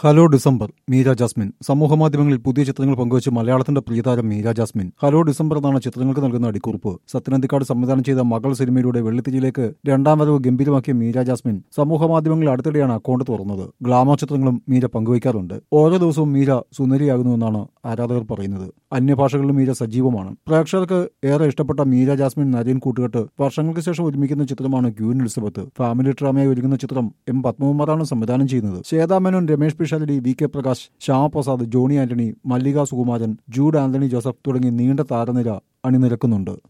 hello December Meera Jasmine സമൂഹമാധ്യമങ്ങളിൽ പുതിയ ചിത്രങ്ങൾ പങ്കുവച്ച് മലയാളത്തിന്റെ പ്രിയതാരം മീര ജാസ്മിൻ ഹലോ ഡിസംബർ എന്നാണ് ചിത്രങ്ങൾക്ക് നൽകുന്ന അടിക്കുറിപ്പ് സത്യനന്ദിക്കാട് സംവിധാനം ചെയ്ത മകൾ സിനിമയിലൂടെ വെള്ളിത്തിരിയിലേക്ക് രണ്ടാം വരവ് ഗംഭീരമാക്കിയ മീര ജാസ്മിൻ സമൂഹമാധ്യമങ്ങളിൽ അടുത്തിടെയാണ് അക്കൗണ്ട് തുറന്നത് ഗ്ലാമർ ചിത്രങ്ങളും മീര പങ്കുവയ്ക്കാറുണ്ട് ഓരോ ദിവസവും മീര സുന്ദരിയാകുന്നുവെന്നാണ് ആരാധകർ പറയുന്നത് അന്യഭാഷകളിലും മീര സജീവമാണ് പ്രേക്ഷകർക്ക് ഏറെ ഇഷ്ടപ്പെട്ട മീര ജാസ്മിൻ നരയൻ കൂട്ടുകെട്ട് വർഷങ്ങൾക്ക് ശേഷം ഒരുമിക്കുന്ന ചിത്രമാണ് ക്യൂൻ എലിസബത്ത് ഫാമിലി ഡ്രാമയായി ഒരുങ്ങുന്ന ചിത്രം എം പത്മകുമാറാണ് സംവിധാനം ചെയ്യുന്നത് ശ്വേതാമേനോൻ രമേഷ് പിഷാരടി വി കെ പ്രകാശ് ശ്യാമപ്രസാദ് ജോണി ആന്റണി മല്ലിക സുകുമാരൻ ജൂഡ് ആന്റണി ജോസഫ് തുടങ്ങി നീണ്ട താരനിര അണിനിരക്കുന്നുണ്ട്